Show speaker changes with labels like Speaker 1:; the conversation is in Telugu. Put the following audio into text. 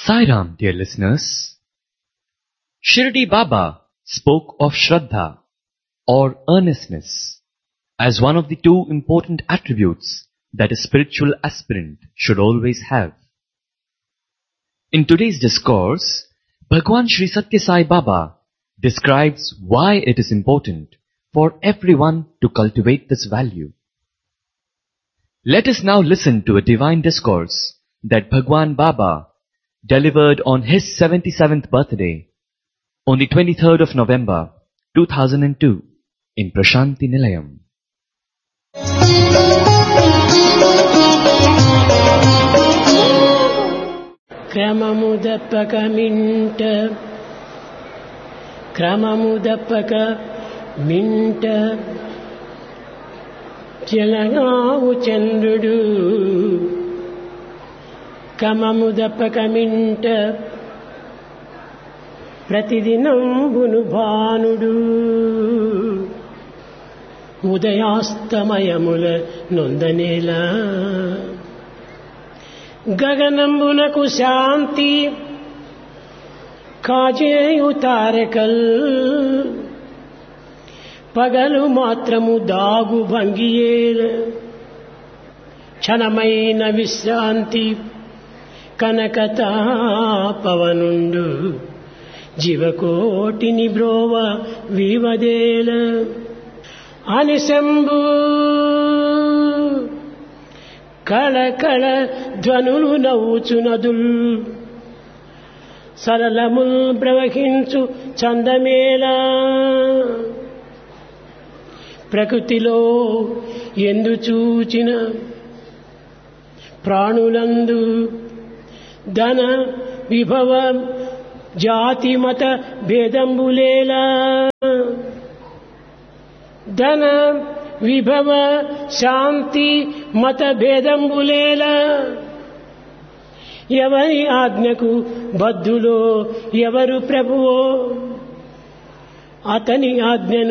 Speaker 1: Sairam, dear listeners. Shirdi Baba spoke of Shraddha or earnestness as one of the two important attributes that a spiritual aspirant should always have. In today's discourse, Bhagwan Sri Satya Sai Baba describes why it is important for everyone to cultivate this value. Let us now listen to a divine discourse that Bhagwan Baba delivered on his 77th birthday on the 23rd of November 2002 in Prashanti Nilayam.
Speaker 2: క్రమము దప్పక మింట క్రమము దప్పక మింట జలగావు చంద్రుడు క్రమము దప్పక మింట ప్రతిదినంబును భానుడు ఉదయాస్తమయముల నొందనేలా గగనంబునకు శాంతి కాజేయు తారకల్ పగలు మాత్రము దాగు భంగియేల క్షణమైన విశ్రాంతి కనకతాపవనుండు జీవకోటిని బ్రోవ వివదేల అనిశంభూ కళకళ ధ్వనులు నవ్వుచునదుల్ సరళముల్ ప్రవహించు చందమేలా ప్రకృతిలో ఎందు చూచిన ప్రాణులందు ధన విభవ జాతి మత భేదంబులేలా ధన విభవ శాంతి మత భేదంబులేలా ఎవరి ఆజ్ఞకు బద్ధులో ఎవరు ప్రభువో అతని ఆజ్ఞను